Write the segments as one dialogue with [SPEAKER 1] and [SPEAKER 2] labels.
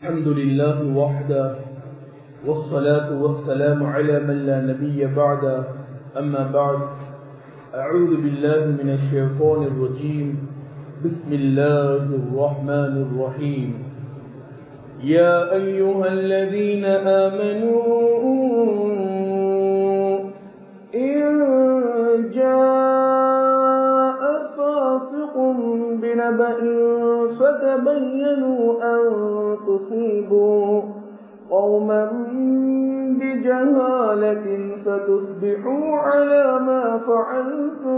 [SPEAKER 1] الحمد لله وحده والصلاة والسلام على من لا نبي بعده أما بعد أعوذ بالله من الشيطان الرجيم بسم الله الرحمن الرحيم يا أيها الذين آمنوا إن جاء فاسق بنبأ فتبينوا أن تصيبوا قوما بجهالة فتصبحوا على ما فعلتم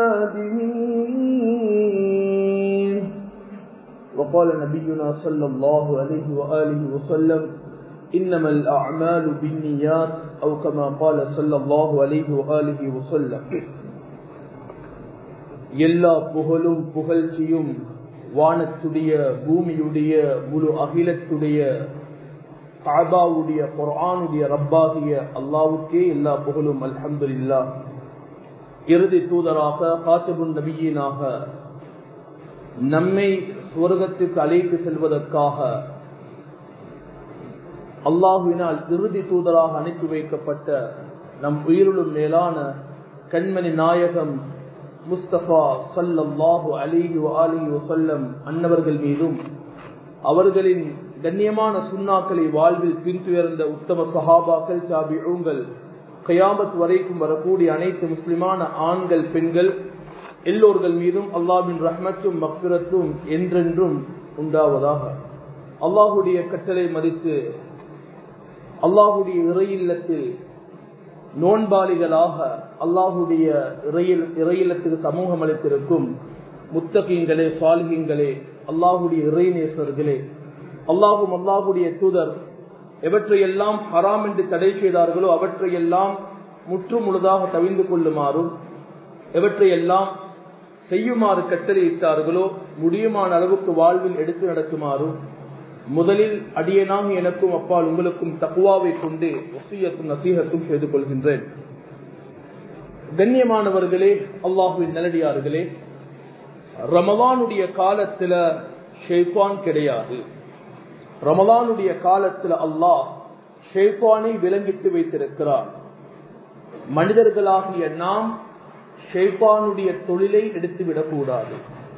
[SPEAKER 1] نادمين وقال نبينا صلى الله عليه وآله وسلم إنما الأعمال بالنيات أو كما قال صلى الله عليه وآله وسلم எல்லா புகழும் புகழ்ச்சியும் வானத்துடைய பூமியுடைய முழு அகிலத்துடைய காபாவுடைய குரானுடைய ரப்பாகிய அல்லாவுக்கே எல்லா புகழும் அல்ஹம்து இல்லா இறுதி தூதராக காத்தபுன் நபியினாக நம்மை சுவர்க்கத்துக்கு அழைத்து செல்வதற்காக அல்லாஹுவினால் இறுதி தூதராக அனுப்பி வைக்கப்பட்ட நம் உயிரிலும் மேலான கண்மணி நாயகம் முஸ்தபா சல்லாஹு அலிஹி அலிஹி வசல்லம் அன்னவர்கள் மீதும் அவர்களின் கண்ணியமான சுண்ணாக்களை வாழ்வில் பின்துயர்ந்த உத்தம சஹாபாக்கள் சாபிகள் கயாமத் வரைக்கும் வரக்கூடிய அனைத்து முஸ்லிமான ஆண்கள் பெண்கள் எல்லோர்கள் மீதும் அல்லாவின் ரஹ்மத்தும் மக்பிரத்தும் என்றென்றும் உண்டாவதாக அல்லாஹுடைய கட்டளை மதித்து அல்லாஹுடைய இறையில்லத்தில் நோன்பாளிகளாக அல்லாஹுடைய இறையில் இறையில்லத்துக்கு சமூகம் அளித்திருக்கும் முத்தகீங்களே சாலிகங்களே அல்லாஹுடைய இறைநேசர்களே அல்லாஹும் அல்லாஹுடைய தூதர் எவற்றையெல்லாம் ஹராம் என்று தடை செய்தார்களோ அவற்றையெல்லாம் முற்று முழுதாக தவிந்து கொள்ளுமாறும் எவற்றையெல்லாம் செய்யுமாறு கட்டளையிட்டார்களோ முடியுமான அளவுக்கு வாழ்வில் எடுத்து நடக்குமாறும் முதலில் அடியனாக எனக்கும் அப்பால் உங்களுக்கும் தக்குவாவை கொண்டு ஒசியத்தும் நசீகத்தும் செய்து கொள்கின்றேன் கண்ணியமானவர்களே அல்லாஹுவின் நல்லடியார்களே ரமலானுடைய காலத்துல ஷெய்பான் கிடையாது ரமலானுடைய காலத்துல அல்லாஹ் ஷெய்பானை விளங்கித்து வைத்திருக்கிறார் மனிதர்களாகிய நாம் ஷெய்பானுடைய தொழிலை எடுத்துவிடக் கூடாது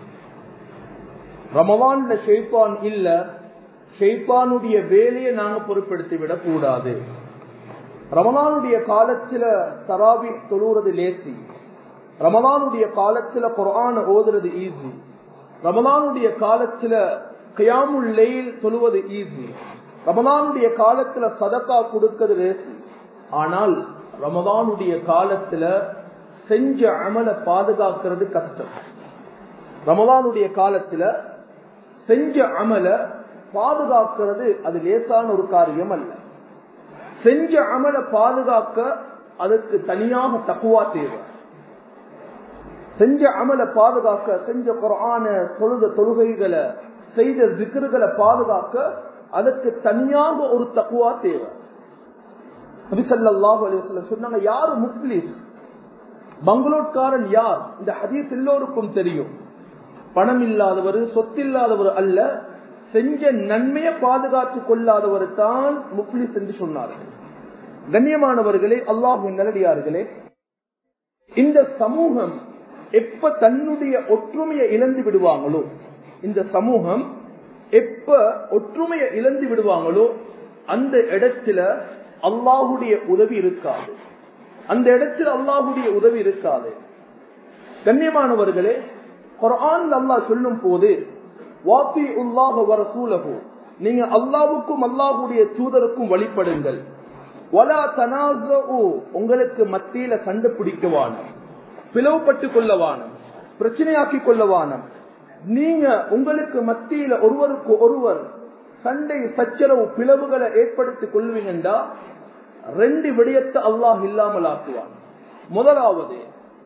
[SPEAKER 1] ரமலான்ல ஷெய்பான் இல்ல ஷெய்பானுடைய வேலையை நாங்க பொறுப்படுத்தி விடக் கூடாது ரமலானுடைய காலத்துல தராவி தொழுறது லேசி ரமலானுடைய காலத்துல குரான ஓதுறது ஈஸி ரமலானுடைய காலத்துல கயாமுல் லெயில் தொழுவது ஈஸி ரமலானுடைய காலத்துல சதக்கா கொடுக்கிறது லேசி ஆனால் ரமலானுடைய காலத்துல செஞ்ச அமலை பாதுகாக்கிறது கஷ்டம் ரமலானுடைய காலத்துல செஞ்ச அமல பாதுகாக்கிறது அது லேசான ஒரு காரியம் அல்ல செஞ்ச அமல பாதுகாக்க அதுக்கு தனியாக தக்குவா தேவை செஞ்ச அமல பாதுகாக்க செஞ்ச குரான தொழுத தொழுகைகளை செய்த சிக்கர்களை பாதுகாக்க அதுக்கு தனியாக ஒரு தக்குவா தேவை நபிசல்லாஹு அலிவசல்லம் சொன்னாங்க யாரு முஸ்லிஸ் பங்களோட்காரன் யார் இந்த ஹதீஸ் எல்லோருக்கும் தெரியும் பணம் இல்லாதவர் சொத்தில்லாதவர் அல்ல செஞ்ச நன்மையை பாதுகாத்துக் கொள்ளாதவர் தான் முப்ளிஸ் என்று சொன்னார்கள் கண்ணியமானவர்களே அல்லாஹின் நல்லடியார்களே இந்த சமூகம் எப்ப தன்னுடைய ஒற்றுமையை இழந்து விடுவாங்களோ இந்த சமூகம் எப்ப ஒற்றுமையை இழந்து விடுவாங்களோ அந்த இடத்துல அல்லாஹுடைய உதவி இருக்காது அந்த இடத்துல அல்லாஹுடைய உதவி இருக்காது கண்ணியமானவர்களே குரான் அல்லாஹ் சொல்லும் போது வாத்தி உல்லாஹ வர சூலகு நீங்க அல்லாவுக்கும் அல்லாஹுடைய தூதருக்கும் வழிபடுங்கள் வலா தனாசு உங்களுக்கு மத்தியில சண்டை பிடிக்கவான பிளவுபட்டு கொள்ளவானம் பிரச்சனையாக்கி கொள்ளவானம் நீங்க உங்களுக்கு மத்தியில ஒருவருக்கு ஒருவர் சண்டை சச்சரவு பிளவுகளை ஏற்படுத்திக் கொள்வீங்கண்டா ரெண்டு விடயத்தை அல்லாஹ் இல்லாமல் ஆக்குவான் முதலாவது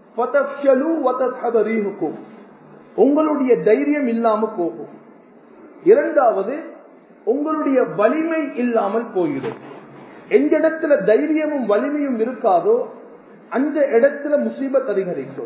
[SPEAKER 1] உங்களுடைய தைரியம் இல்லாம போகும் இரண்டாவது உங்களுடைய வலிமை இல்லாமல் போயிடும் எந்த இடத்துல தைரியமும் வலிமையும் இருக்காதோ அந்த இடத்துல முசீபத் அதிகரிக்கும்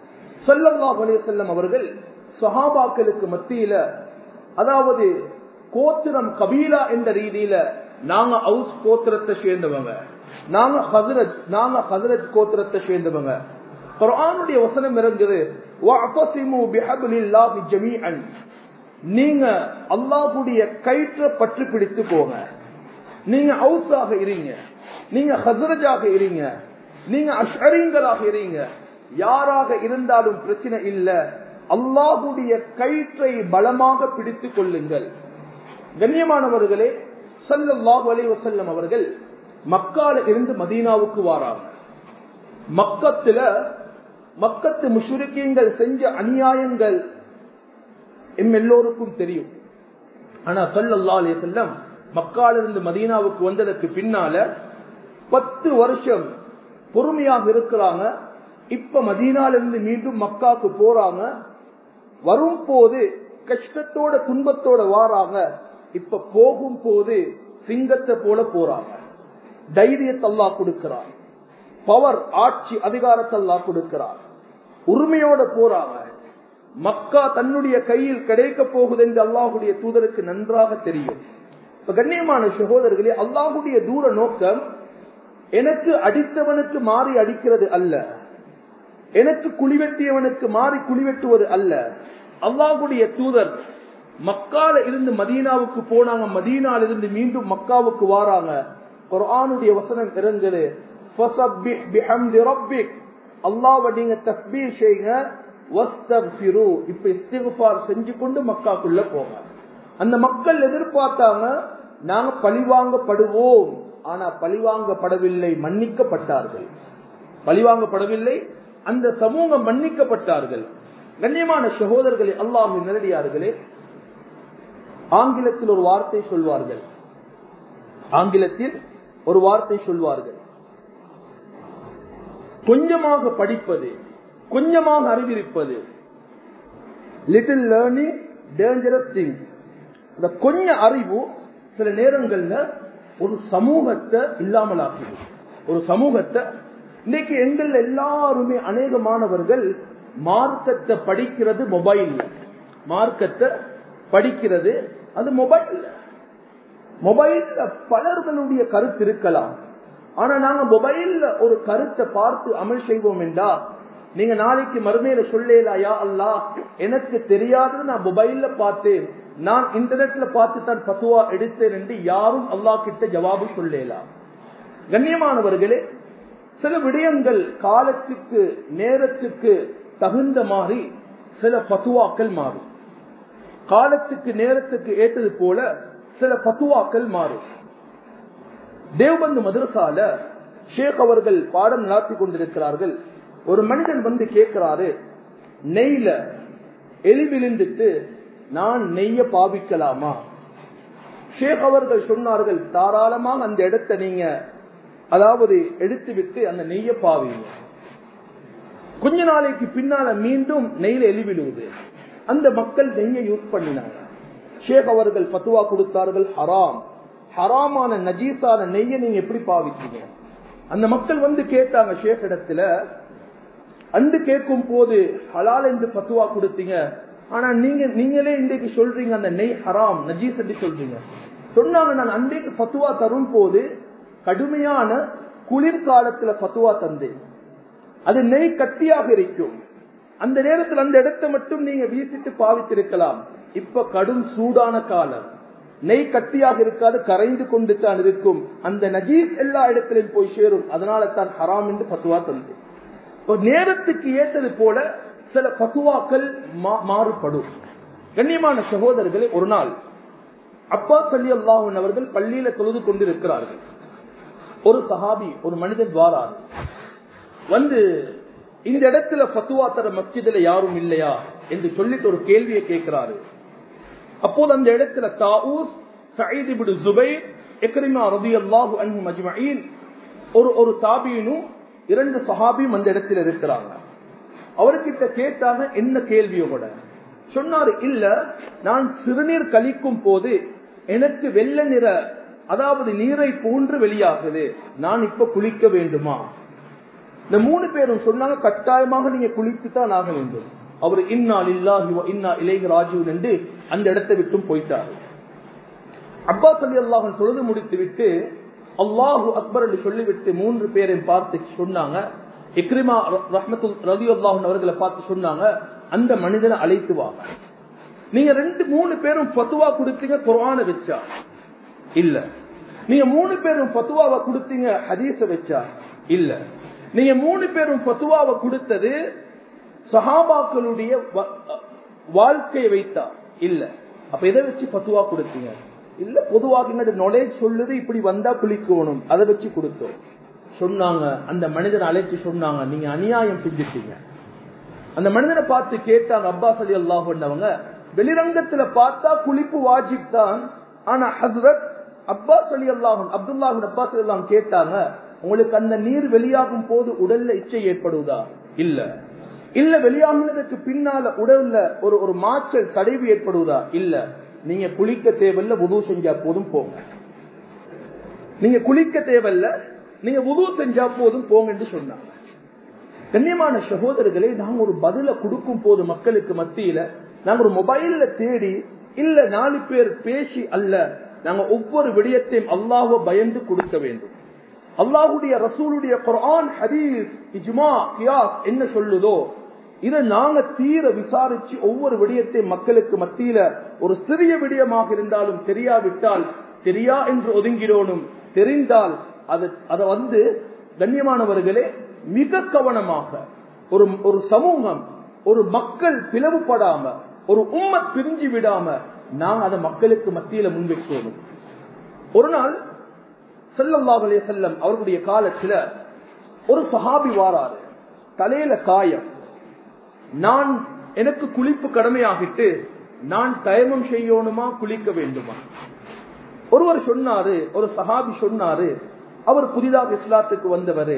[SPEAKER 1] சொல்லல்லா செல்லம் அவர்கள் சஹாபாக்களுக்கு மத்தியில அதாவது கோத்திரம் கபீலா என்ற ரீதியில நாங்க ஹவுஸ் கோத்திரத்தை சேர்ந்தவங்க நாங்க ஹசரத் நாங்க ஹசரத் கோத்திரத்தை சேர்ந்தவங்க குர்ஆனுடைய வசனம் இறங்குது வஅதஸிமு பிஹப்லில்லாஹி ஜமீஅன் நீங்க அல்லாஹ்வுடைய கயிற்றை பற்றி பிடித்து போங்க நீங்க ஹவுஸாக இருங்க நீங்க ஹசரஜாக இருங்க நீங்க அஷ்அரீங்களாக இருங்க யாராக இருந்தாலும் பிரச்சனை இல்ல அல்லாஹுடைய கயிற்றை பலமாக பிடித்துக் கொள்ளுங்கள் கண்ணியமானவர்களே சல்லல்லாஹு அலைஹி வஸல்லம் அவர்கள் மக்கால இருந்து மதீனாவுக்கு வாராங்க மக்கத்துல மக்கத்து முஷ்ரிக்கீங்கள் செஞ்ச அநியாயங்கள் எம் எல்லோருக்கும் தெரியும் ஆனா சல்லல்லாஹு அலைஹி வஸல்லம் மக்கால இருந்து மதீனாவுக்கு வந்ததற்கு பின்னால பத்து வருஷம் பொறுமையாக இருக்கிறாங்க இப்ப மதீனால இருந்து மீண்டும் மக்காக்கு போறாங்க வரும் போது கஷ்டத்தோட துன்பத்தோட வாராங்க இப்ப போகும் போது சிங்கத்தை போல போறாங்க தைரியத்தை அல்லா கொடுக்கிறார் பவர் ஆட்சி அதிகாரத்தை அல்லா கொடுக்கிறார் உரிமையோட போறாங்க மக்கா தன்னுடைய கையில் கிடைக்க போகுது என்று அல்லாஹுடைய தூதருக்கு நன்றாக தெரியும் இப்ப கண்ணியமான சகோதரர்களே அல்லாஹுடைய தூர நோக்கம் எனக்கு அடித்தவனுக்கு மாறி அடிக்கிறது அல்ல எனக்கு குழிவெட்டியவனுக்கு மாறி குழிவெட்டுவது அல்ல அல்லாஹுடைய தூதர் மக்கால இருந்து மதீனாவுக்கு போனாங்க மதீனால இருந்து மீண்டும் மக்காவுக்கு வாராங்க குர்ஆனுடைய வசனம் இறங்குது ஃபஸப்பிஹ் பிஹம்தி ரப்பிக் அல்லாஹ்வை நீங்க தஸ்பீஹ் செய்யுங்க வஸ்தக்ஃபிரு இப்ப இஸ்திக்ஃபார் செஞ்சு கொண்டு மக்காக்குள்ள போங்க அந்த மக்கள் எதிர்பார்த்தாங்க நாங்க பழிவாங்கப்படுவோம் ஆனா பழிவாங்கப்படவில்லை மன்னிக்கப்பட்டார்கள் பழிவாங்கப்படவில்லை அந்த சமூகம் மன்னிக்கப்பட்டார்கள் கண்ணியமான சகோதரர்களே அல்லாஹு நேரடியார்களே ஆங்கிலத்தில் ஒரு வார்த்தை சொல்வார்கள் ஆங்கிலத்தில் ஒரு வார்த்தை சொல்வார்கள் கொஞ்சமாக படிப்பது கொஞ்சமாக அறிவிருப்பது லிட்டில் லேர்னிங் டேஞ்சரஸ் திங் இந்த கொஞ்ச அறிவு சில நேரங்கள்ல ஒரு சமூகத்தை இல்லாமலாக்குது ஒரு சமூகத்தை இன்னைக்கு எங்கள் எல்லாருமே அநேகமானவர்கள் மார்க்கத்தை படிக்கிறது மொபைல் மார்க்கத்தை படிக்கிறது அது மொபைல் மொபைல்ல பலர்களுடைய கருத்து இருக்கலாம் ஆனா நாங்க மொபைல்ல ஒரு கருத்தை பார்த்து அமல் செய்வோம் என்றா நீங்க நாளைக்கு மறுமையில சொல்லலாயா அல்லா எனக்கு தெரியாதது நான் மொபைல்ல பார்த்தேன் நான் இன்டர்நெட்ல பார்த்து தான் பத்துவா எடுத்தேன் என்று யாரும் அல்லா கிட்ட ஜவாபு சொல்லலாம் கண்ணியமானவர்களே சில விடயங்கள் காலத்துக்கு நேரத்துக்கு தகுந்த மாதிரி சில பத்துவாக்கள் மாறும் காலத்துக்கு நேரத்துக்கு ஏற்றது போல சில பத்துவாக்கள் மாறும் தேவபந்து மதரசால ஷேக் அவர்கள் பாடம் நடத்தி கொண்டிருக்கிறார்கள் ஒரு மனிதன் வந்து கேட்கிறாரு நெய்ல எலி விழுந்துட்டு நான் நெய்ய பாவிக்கலாமா ஷேக் அவர்கள் சொன்னார்கள் தாராளமாக அந்த இடத்தை நீங்க அதாவது எடுத்து விட்டு அந்த நெய்ய பாவீங்க கொஞ்ச நாளைக்கு பின்னால மீண்டும் நெய்ல எலி விழுவுது அந்த மக்கள் நெய்ய யூஸ் பண்ணினாங்க ஷேக் அவர்கள் பத்துவா கொடுத்தார்கள் ஹராம் ஹராமான நஜீஸான நெய்ய நீங்க எப்படி பாவிச்சீங்க அந்த மக்கள் வந்து கேட்டாங்க ஷேக் இடத்துல அன்று கேட்கும் போது ஹலால் என்று பத்துவா கொடுத்தீங்க ஆனா நீங்க நீங்களே இன்றைக்கு சொல்றீங்க அந்த நெய் ஹராம் நஜீஸ் என்று சொல்றீங்க சொன்னாங்க நான் அன்றைக்கு பத்துவா தரும் போது கடுமையான குளிர்காலத்துல பத்துவா தந்தேன் அது நெய் கட்டியாக இருக்கும் அந்த நேரத்தில் அந்த இடத்தை மட்டும் நீங்க வீசிட்டு பாவித்திருக்கலாம் இப்ப கடும் சூடான காலம் நெய் கட்டியாக இருக்காது கரைந்து கொண்டு தான் இருக்கும் அந்த நஜீஸ் எல்லா இடத்திலும் போய் சேரும் அதனால தான் ஹராம் என்று பத்துவா தந்தேன் நேரத்துக்கு ஏற்றது போல சில பத்துவாக்கள் மாறுபடும் கண்ணியமான சகோதரர்களே ஒரு நாள் அப்பா சல்லி அல்லாஹன் அவர்கள் பள்ளியில தொழுது கொண்டிருக்கிறார்கள் ஒரு சஹாபி ஒரு மனிதன் வாரார் வந்து இந்த இடத்துல பத்துவா தர மஸ்ஜிதுல யாரும் இல்லையா என்று சொல்லிட்டு ஒரு கேள்வியை கேட்கிறாரு அப்போது அந்த இடத்துல Tawus Saeed ibn Jubair Ikrima ரலியல்லாஹு அன்ஹு மஜ்மஈன் ஒரு ஒரு தாபீனும் இரண்டு சஹாபியும் அந்த இடத்துல இருக்கிறாங்க அவர்கிட்ட கேட்டாங்க என்ன கேள்வியோட சொன்னாரு இல்ல நான் சிறுநீர் கழிக்கும் போது எனக்கு வெள்ள நிற அதாவது நீரை போன்று வெளியாகுது நான் இப்ப குளிக்க வேண்டுமா இந்த மூணு பேரும் சொன்னாங்க கட்டாயமாக நீங்க குளித்துத்தான் ஆக வேண்டும் அவர் இன்னா இல்லாஹி இன்னா இலேஹி ராஜீவன் என்று அந்த இடத்தை விட்டும் போயிட்டார் அப்பாஸ் அலி அல்லாஹன் தொழுது முடித்து விட்டு அல்லாஹு அக்பர் என்று சொல்லிவிட்டு மூன்று பேரை பார்த்து சொன்னாங்க இக்ரிமா ரஹ்மத்துல் ரவி அல்லாஹன் அவர்களை பார்த்து சொன்னாங்க அந்த மனிதனை அழைத்து வாங்க நீங்க ரெண்டு மூணு பேரும் பத்துவா கொடுத்தீங்க குரான வச்சா இல்ல நீங்க மூணு பேரும் பத்துவாவை கொடுத்தீங்க ஹதீஸ வச்சா இல்ல நீங்க மூணு பேரும் பத்துவாவை கொடுத்தது சஹாபாக்களுடைய வாழ்க்கையை வைத்தா இல்ல அப்ப எதை வச்சு பத்துவா கொடுத்தீங்க இல்ல பொதுவாக என்னோட நாலேஜ் சொல்லுது இப்படி வந்தா குளிக்கணும் அதை வச்சு கொடுத்தோம் சொன்னாங்க அந்த மனிதனை அழைச்சு சொன்னாங்க நீங்க அநியாயம் செஞ்சுட்டீங்க அந்த மனிதனை பார்த்து கேட்டாங்க அப்பாஸ் அலி அல்லாஹ் பண்ணவங்க வெளிரங்கத்துல பார்த்தா குளிப்பு வாஜிப் தான் ஆனா ஹசரத் அப்பாஸ் அலி அல்லாஹன் அப்துல்லாஹின் அப்பாஸ் அலி அல்லாஹ் கேட்டாங்க உங்களுக்கு அந்த நீர் வெளியாகும் போது உடல்ல இச்சை ஏற்படுவதா இல்ல இல்ல வெளியாகினதுக்கு பின்னால உடல்ல ஒரு ஒரு மாச்சல் சடைவு ஏற்படுவதா இல்ல நீங்க குளிக்க தேவையில்ல உதவு செஞ்சா போதும் போங்க நீங்க குளிக்க தேவையில்ல நீங்க உதவு செஞ்சா போதும் போங்க என்று சொன்னாங்க கண்ணியமான சகோதரர்களே நாங்க ஒரு பதில கொடுக்கும் போது மக்களுக்கு மத்தியில நாங்க ஒரு மொபைல்ல தேடி இல்ல நாலு பேர் பேசி அல்ல நாங்க ஒவ்வொரு விடயத்தையும் அல்லாஹ பயந்து கொடுக்க வேண்டும் அல்லாஹுடைய ரசூலுடைய குரான் ஹதீஸ் இஜ்மா கியாஸ் என்ன சொல்லுதோ இதை நாங்க தீர விசாரிச்சு ஒவ்வொரு விடயத்தையும் மக்களுக்கு மத்தியில ஒரு சிறிய விடயமாக இருந்தாலும் தெரியாவிட்டால் தெரியா என்று ஒதுங்கிறோனும் தெரிந்தால் அது அதை வந்து கண்ணியமானவர்களே மிக கவனமாக ஒரு ஒரு சமூகம் ஒரு மக்கள் பிளவுபடாம ஒரு உம்மத் பிரிஞ்சு விடாம நாங்க அதை மக்களுக்கு மத்தியில முன்வைக்கணும் ஒரு நாள் செல்லல்லாஹலே செல்லம் அவர்களுடைய காலத்துல ஒரு சஹாபி வாராரு தலையில காயம் நான் எனக்கு குளிப்பு கடமையாகிட்டு நான் தயமம் செய்யணுமா குளிக்க வேண்டுமா ஒருவர் சொன்னாரு ஒரு சஹாபி சொன்னாரு அவர் புதிதாக இஸ்லாத்துக்கு வந்தவர்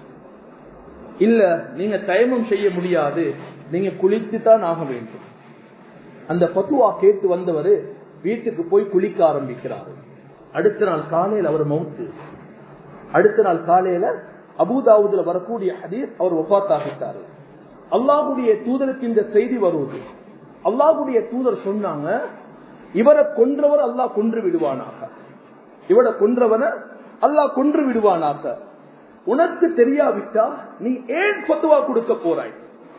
[SPEAKER 1] இல்ல நீங்க தயமம் செய்ய முடியாது நீங்க குளித்து தான் ஆக வேண்டும் அந்த பத்துவா கேட்டு வந்தவர் வீட்டுக்கு போய் குளிக்க ஆரம்பிக்கிறார் அடுத்த நாள் காலையில் அவர் மவுத்து அடுத்த நாள் காலையில அபுதாவுதுல வரக்கூடிய ஹதீஸ் அவர் ஒப்பாத்தாகிட்டாரு அல்லாஹுடைய தூதருக்கு இந்த செய்தி வருவது அல்லாஹுடைய தூதர் சொன்னாங்க இவரை கொன்றவர் அல்லாஹ் கொன்று விடுவானாக இவரை கொன்றவன அல்லாஹ் கொன்று விடுவானாக உனக்கு தெரியாவிட்டா நீ ஏன் பத்துவா கொடுக்க போறாய்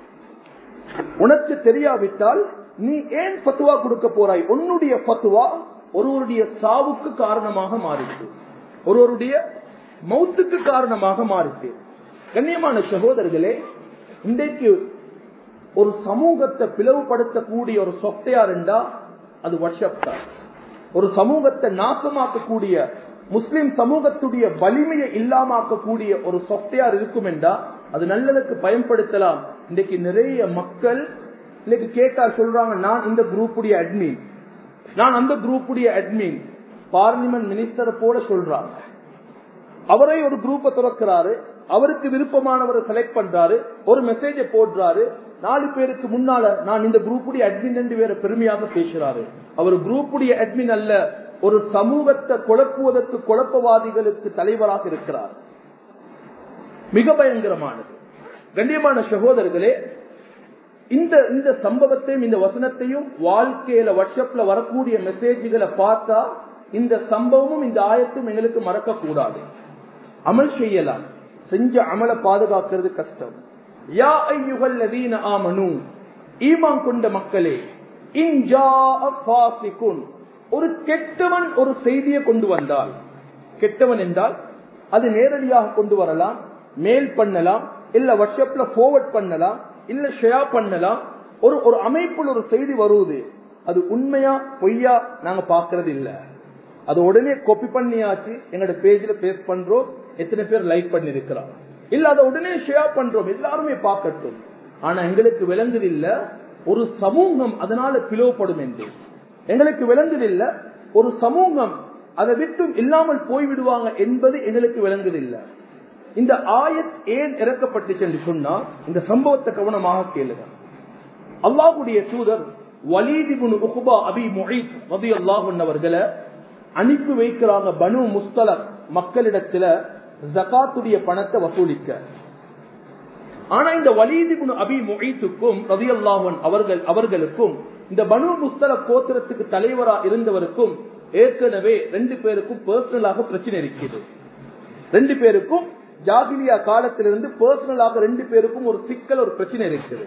[SPEAKER 1] உனக்கு தெரியாவிட்டால் நீ ஏன் பத்துவா கொடுக்க போறாய் உன்னுடைய பத்துவா ஒருவருடைய சாவுக்கு காரணமாக மாறிட்டு ஒருவருடைய மௌத்துக்கு காரணமாக மாறிட்டு கண்ணியமான சகோதரர்களே இன்றைக்கு ஒரு சமூகத்தை பிளவுபடுத்தக்கூடிய ஒரு சொத்தையார் என்றா அது வர்ஷப் தான் ஒரு சமூகத்தை நாசமாக்கக்கூடிய முஸ்லிம் சமூகத்துடைய வலிமையை இல்லாமக்கக்கூடிய ஒரு சொத்தையார் இருக்கும் என்றா அது நல்லதுக்கு பயன்படுத்தலாம் இன்னைக்கு நிறைய மக்கள் இன்னைக்கு கேட்டா சொல்றாங்க நான் இந்த குரூப்புடைய அட்மின் நான் அந்த குரூப்புடைய அட்மின் பார்லிமெண்ட் மினிஸ்டர் போல சொல்றாங்க அவரே ஒரு குரூப்பை துறக்கிறாரு அவருக்கு விருப்பமானவரை செலக்ட் பண்றாரு ஒரு மெசேஜை போடுறாரு நாலு பேருக்கு முன்னால நான் இந்த குரூப்புடைய அட்மின் என்று வேற பெருமையாக பேசுறாரு அவர் குரூப்புடைய அட்மின் அல்ல ஒரு சமூகத்தை குழப்புவதற்கு குழப்பவாதிகளுக்கு தலைவராக இருக்கிறார் மிக பயங்கரமானது கண்ணியமான சகோதரர்களே இந்த இந்த சம்பவத்தையும் இந்த வசனத்தையும் வாழ்க்கையில வாட்ஸ்அப்ல வரக்கூடிய மெசேஜ்களை பார்த்தா இந்த சம்பவமும் இந்த ஆயத்தும் எங்களுக்கு மறக்க கூடாது அமல் செய்யலாம் செஞ்ச அமலை பாதுகாக்கிறது கஷ்டம் யா ஐயுகள் லதீன ஆமனு ஈமான் கொண்ட மக்களே இன்ஜா ஒரு கெட்டவன் ஒரு செய்தியை கொண்டு வந்தால் கெட்டவன் என்றால் அது நேரடியாக கொண்டு வரலாம் மேல் பண்ணலாம் இல்ல வாட்ஸ்அப்ல forward பண்ணலாம் இல்ல ஷேர் பண்ணலாம் ஒரு ஒரு அமைப்புல ஒரு செய்தி வருவது அது உண்மையா பொய்யா நாங்க பாக்குறது இல்ல அது உடனே காப்பி பண்ணியாச்சு எங்களோட பேஜ்ல பேஸ்ட் பண்றோம் எத்தனை பேர் லைக் பண்ணி இருக்கிறோம் இல்ல அதை உடனே ஷேர் பண்றோம் எல்லாருமே பார்க்கட்டும் ஆனா எங்களுக்கு விளங்குது இல்ல ஒரு சமூகம் அதனால பிளவுபடும் என்று எங்களுக்கு விளங்குது இல்ல ஒரு சமூகம் அதை விட்டும் இல்லாமல் போய்விடுவாங்க என்பது எங்களுக்கு விளங்குது இல்ல இந்த ஆயத் ஏன் இறக்கப்பட்டுச்சு என்று சொன்னா இந்த சம்பவத்தை கவனமாக கேளுங்க அல்லாஹுடைய தூதர் வலீதிபுன் உகுபா அபி மொஹீத் ரதி அல்லாஹ் அவர்களை அனுப்பி வைக்கிறாங்க பனு முஸ்தலக் மக்களிடத்துல ஜகாத்துடைய பணத்தை வசூலிக்க ஆனா இந்த வலீதிபுன் அபி மொஹீத்துக்கும் ரதி அல்லாஹன் அவர்கள் அவர்களுக்கும் இந்த பனு முஸ்தலக் கோத்திரத்துக்கு தலைவரா இருந்தவருக்கும் ஏற்கனவே ரெண்டு பேருக்கும் பர்சனலாக பிரச்சனை இருக்குது ரெண்டு பேருக்கும் ஜாகிலியா காலத்திலிருந்து பர்சனலாக ரெண்டு பேருக்கும் ஒரு சிக்கல் ஒரு பிரச்சனை இருக்குது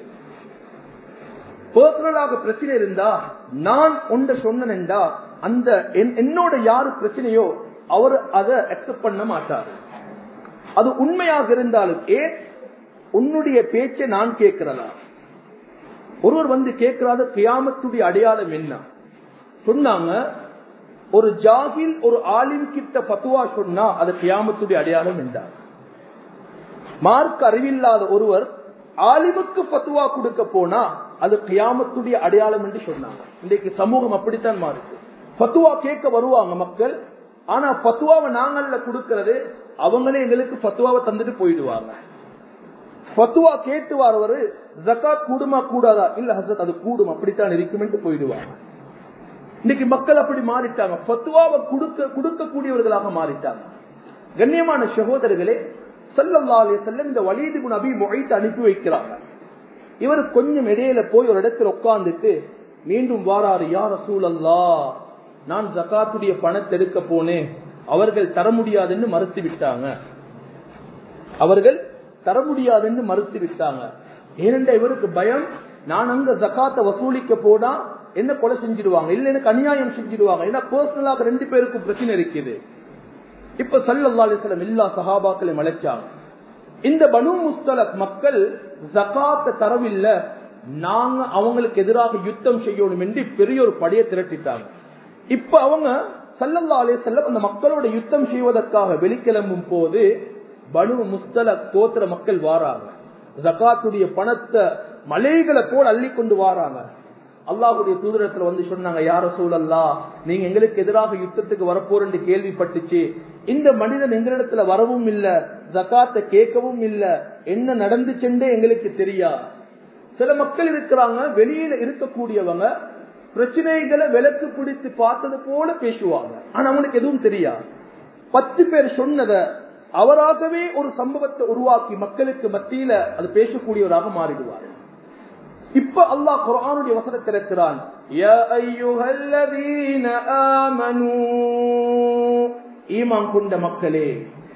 [SPEAKER 1] பர்சனலாக பிரச்சனை இருந்தா நான் ஒன்ற சொன்னேன்டா அந்த என்னோட யாரு பிரச்சனையோ அவர் அதை அக்செப்ட் பண்ண மாட்டார் அது உண்மையாக இருந்தாலும் ஏன் உன்னுடைய பேச்சை நான் கேட்கிறதா ஒருவர் வந்து கேட்கிறாத கியாமத்துடைய அடையாளம் என்ன சொன்னாங்க ஒரு ஜாகில் ஒரு ஆலிம் கிட்ட பத்துவா சொன்னா அது கியாமத்துடைய அடையாளம் என்றார் மார்க் அறிவில்லாத ஒருவர் ஆலிமுக்கு பத்துவா கொடுக்க போனா அது கியாமத்துடைய அடையாளம் என்று சொன்னாங்க இன்றைக்கு சமூகம் அப்படித்தான் மாறுது பத்துவா கேட்க வருவாங்க மக்கள் ஆனா பத்துவாவை நாங்கள்ல கொடுக்கறது அவங்களே எங்களுக்கு பத்துவாவை தந்துட்டு போயிடுவாங்க பத்துவா கேட்டு வரவர் ஜக்காத் கூடுமா கூடாதா இல்ல ஹசரத் அது கூடும் அப்படித்தான் இருக்கும் போயிடுவாங்க இன்னைக்கு மக்கள் அப்படி மாறிட்டாங்க பத்துவாவை கொடுக்க கொடுக்கக்கூடியவர்களாக மாறிட்டாங்க கண்ணியமான சகோதரர்களே சல்லல்லா அலி செல்லம் இந்த வலிது குண அபி மொழித்து அனுப்பி வைக்கிறாங்க இவர் கொஞ்சம் இடையில போய் ஒரு இடத்துல உட்கார்ந்துட்டு மீண்டும் வாராரு யார சூழல்லா நான் ஜக்காத்துடைய பணத்தை எடுக்க போனேன் அவர்கள் தர முடியாதுன்னு மறுத்து விட்டாங்க அவர்கள் தர முடியாதுன்னு மறுத்து விட்டாங்க ஏனென்ற இவருக்கு பயம் நான் அங்க ஜக்காத்தை வசூலிக்க போனா என்ன கொலை செஞ்சிடுவாங்க இல்ல எனக்கு அநியாயம் செஞ்சிடுவாங்க ஏன்னா பர்சனலாக ரெண்டு பேருக்கும் பிரச்சனை இருக்குது இப்ப சல்லல்லா அலிஸ்லாம் எல்லா சஹாபாக்களையும் அழைச்சாங்க இந்த பனு முஸ்தலக் மக்கள் ஜக்காத்த தரவில்லை நாங்க அவங்களுக்கு எதிராக யுத்தம் செய்யணும் என்று பெரிய ஒரு படையை திரட்டிட்டாங்க இப்ப அவங்க சல்லல்லா அலே செல்லம் அந்த மக்களோட யுத்தம் செய்வதற்காக வெளிக்கிளம்பும் போது பனு முஸ்தலக் கோத்திர மக்கள் வாராங்க ஜக்காத்துடைய பணத்தை மலைகளை போல் அள்ளி கொண்டு வாராங்க அல்லாஹுடைய தூதரத்துல வந்து சொன்னாங்க யார சூழல்லா நீங்க எங்களுக்கு எதிராக யுத்தத்துக்கு வரப்போறேன்னு கேள்விப்பட்டுச்சு இந்த மனிதன் எங்களிடத்துல வரவும் இல்ல ஜக்காத்தை கேட்கவும் இல்ல என்ன நடந்துச்சுன்றே எங்களுக்கு தெரியா சில மக்கள் இருக்கிறாங்க வெளியில இருக்கக்கூடியவங்க பிரச்சனைகளை விலக்கு பிடித்து பார்த்தது போல பேசுவாங்க ஆனா அவங்களுக்கு எதுவும் தெரியா பத்து பேர் சொன்னத அவராகவே ஒரு சம்பவத்தை உருவாக்கி மக்களுக்கு மத்தியில அது பேசக்கூடியவராக மாறிடுவார் இப்ப அல்லாஹ் குரானுடைய வசனத்தை இருக்கிறான் ஈமான் கொண்ட மக்களே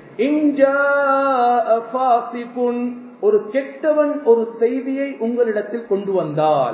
[SPEAKER 1] ஒரு கெட்டவன் ஒரு செய்தியை உங்களிடத்தில் கொண்டு வந்தால்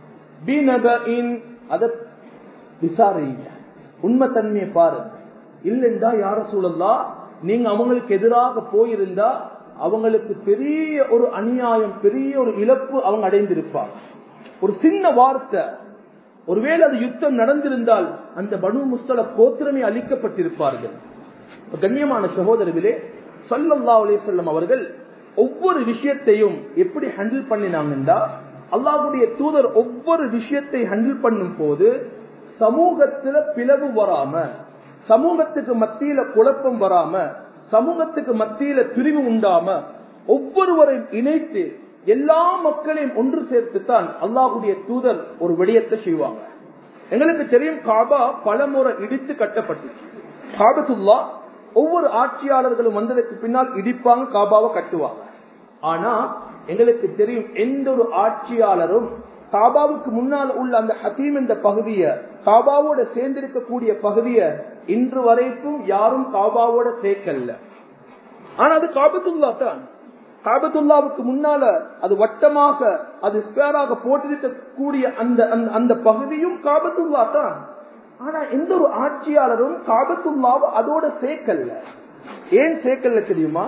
[SPEAKER 1] அத விசாரிங்க உண்மை தன்மையை பாரு இல்லைண்டா யார சூழல்லா நீங்க அவங்களுக்கு எதிராக போயிருந்தா அவங்களுக்கு பெரிய ஒரு அநியாயம் பெரிய ஒரு இழப்பு அவங்க அடைந்திருப்பாங்க ஒரு சின்ன வார்த்தை ஒருவேளை அது யுத்தம் நடந்திருந்தால் அந்த பனு முஸ்தல கோத்திரமே அளிக்கப்பட்டிருப்பார்கள் கண்ணியமான சகோதரர்களே சல்லல்லா அலிசல்லம் அவர்கள் ஒவ்வொரு விஷயத்தையும் எப்படி ஹேண்டில் பண்ணினாங்கன்னா அல்லாஹுடைய தூதர் ஒவ்வொரு விஷயத்தை ஹேண்டில் பண்ணும் போது சமூகத்துல பிளவு வராம சமூகத்துக்கு மத்தியில குழப்பம் வராம சமூகத்துக்கு மத்தியில பிரிவு உண்டாம ஒவ்வொருவரையும் இணைத்து எல்லா மக்களையும் ஒன்று சேர்த்து தான் அல்லாஹுடைய தூதர் ஒரு விடயத்தை செய்வாங்க எங்களுக்கு தெரியும் காபா பல முறை இடித்து கட்டப்பட்டுச்சு காபத்துல்லா ஒவ்வொரு ஆட்சியாளர்களும் வந்ததுக்கு பின்னால் இடிப்பாங்க காபாவை கட்டுவாங்க ஆனா எங்களுக்கு தெரியும் எந்த ஒரு ஆட்சியாளரும் காபாவுக்கு முன்னால் உள்ள அந்த ஹதீம் என்ற பகுதிய காபாவோட சேர்ந்திருக்கக்கூடிய பகுதிய இன்று வரைக்கும் யாரும் காபாவோட சேர்க்கல ஆனா அது காபத்துல்லா தான் காபத்துல்லாவுக்கு முன்னால அது வட்டமாக அது ஸ்கொயராக போட்டிருக்கக்கூடிய அந்த அந்த பகுதியும் காபத்துல்லா தான் ஆனா எந்த ஒரு ஆட்சியாளரும் காபத்துல்லாவை அதோட சேர்க்கல ஏன் சேர்க்கல தெரியுமா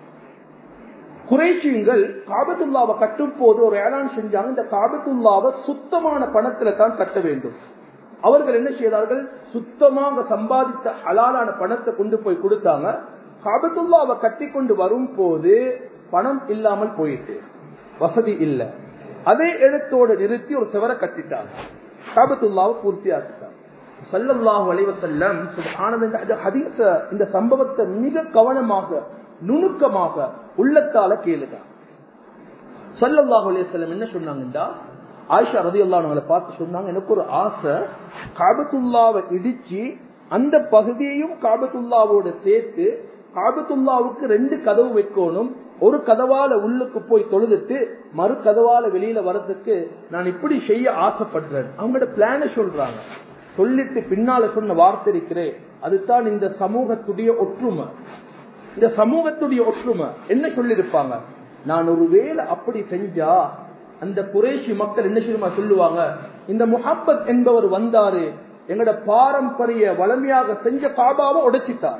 [SPEAKER 1] குறைஷியங்கள் காபத்துல்லாவை கட்டும் போது ஒரு ஏலான் செஞ்சாங்க இந்த காபத்துல்லாவை சுத்தமான பணத்துல தான் கட்ட வேண்டும் அவர்கள் என்ன செய்தார்கள் சுத்தமாக சம்பாதித்த ஹலாலான பணத்தை கொண்டு போய் கொடுத்தாங்க காபத்துல்லாவை கட்டி கொண்டு வரும் போது பணம் இல்லாமல் போயிட்டு வசதி இல்ல அதே இடத்தோடு நிறுத்தி ஒரு சிவரை கட்டிட்டாங்க காபத்துல்லாவை பூர்த்தி ஆக்கிட்டாங்க சல்லல்லாஹு அலைவ செல்லம் ஹதீச இந்த சம்பவத்தை மிக கவனமாக நுணுக்கமாக உள்ளத்தால கேளுங்க சல்லல்லாஹு அலைய செல்லம் என்ன சொன்னாங்கடா ஆயிஷா ரதி அல்லானவங்களை பார்த்து சொன்னாங்க எனக்கு ஒரு ஆசை காபத்துல்லாவை இடிச்சு அந்த பகுதியையும் காபத்துல்லாவோட சேர்த்து காபத்துல்லாவுக்கு ரெண்டு கதவு வைக்கணும் ஒரு கதவால உள்ளுக்கு போய் தொழுதுட்டு மறு கதவால வெளியில வர்றதுக்கு நான் இப்படி செய்ய ஆசைப்படுறேன் அவங்களோட பிளான சொல்றாங்க சொல்லிட்டு பின்னால சொன்ன வார்த்தை இருக்கிறே அதுதான் இந்த சமூகத்துடைய ஒற்றுமை இந்த சமூகத்துடைய ஒற்றுமை என்ன சொல்லியிருப்பாங்க நான் ஒரு வேலை அப்படி செஞ்சா அந்த குறைஷி மக்கள் என்ன செய்யுமா சொல்லுவாங்க இந்த முஹப்பத் என்பவர் வந்தாரு எங்கட பாரம்பரிய வளமையாக செஞ்ச காபாவை உடைச்சிட்டார்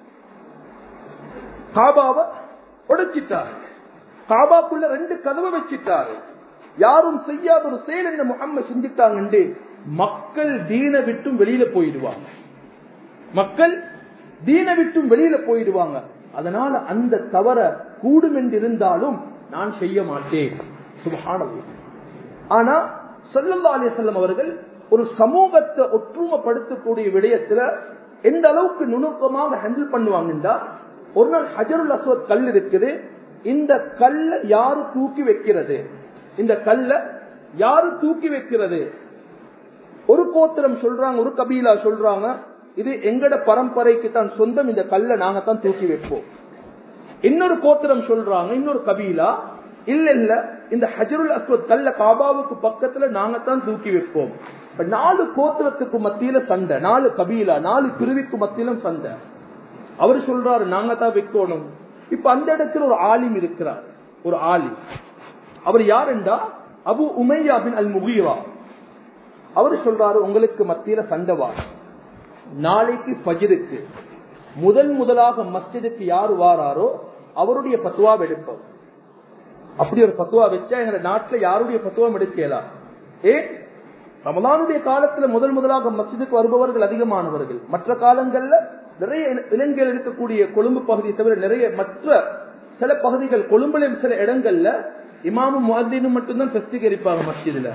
[SPEAKER 1] காபாவை உடைச்சிட்டார் காபாக்குள்ள ரெண்டு கதவை வச்சிட்டாரு யாரும் செய்யாத ஒரு செயல் இந்த முகம்மது செஞ்சுட்டாங்க மக்கள் தீன விட்டும் வெளியில போயிடுவாங்க மக்கள் தீன விட்டும் வெளியில போயிடுவாங்க அதனால அந்த தவற கூடும் என்று இருந்தாலும் நான் செய்ய மாட்டேன் சுபஹானல்லாஹ். ஆனா சல்லல்லா அலிசல்லம் அவர்கள் ஒரு சமூகத்தை ஒற்றுமைப்படுத்தக்கூடிய விடயத்துல எந்த அளவுக்கு நுணுக்கமாக ஹேண்டில் பண்ணுவாங்கன்னா ஒரு நாள் ஹஜருல் அஸ்வத் கல் இருக்குது இந்த கல்ல யாரு தூக்கி வைக்கிறது இந்த கல்ல யாரு தூக்கி வைக்கிறது ஒரு கோத்திரம் சொல்றாங்க ஒரு கபீலா சொல்றாங்க இது எங்கட பரம்பரைக்கு தான் சொந்தம் இந்த கல்லை நாங்க தான் தூக்கி வைப்போம் இன்னொரு கோத்திரம் சொல்றாங்க இன்னொரு கபீலா இல்ல இல்ல இந்த ஹஜருல் அஸ்வத் கல்ல காபாவுக்கு பக்கத்துல நாங்க தான் தூக்கி வைப்போம் இப்ப நாலு கோத்திரத்துக்கு மத்தியில சண்டை நாலு கபீலா நாலு பிரிவுக்கு மத்தியிலும் சண்டை அவர் சொல்றாரு நாங்க தான் வைக்கணும் இப்ப அந்த இடத்துல ஒரு ஆலிம் இருக்கிறார் ஒரு ஆலிம் அவர் யாருண்டா அபு உமையா பின் அல் முகீரா அவர் சொல்றாரு உங்களுக்கு மத்தியில சண்டை வா நாளைக்கு பஜிருக்கு முதல் முதலாக மஸ்ஜிதுக்கு யாரு வாராரோ அவருடைய பத்துவா எடுப்போம் அப்படி ஒரு பத்துவா வச்சா எங்க நாட்டுல யாருடைய பத்துவம் எடுக்கலாம் ஏ ரமலானுடைய காலத்துல முதல் முதலாக மஸ்ஜிதுக்கு வருபவர்கள் அதிகமானவர்கள் மற்ற காலங்கள்ல நிறைய இல- இலங்கையில் இருக்கக்கூடிய கொழும்பு பகுதியை தவிர நிறைய மற்ற சில பகுதிகள் கொழும்புல சில இடங்கள்ல இமாமும் முஅத்தினும் மட்டும்தான் பிரஸ்தீகரிப்பாங்க மஸ்ஜிதுல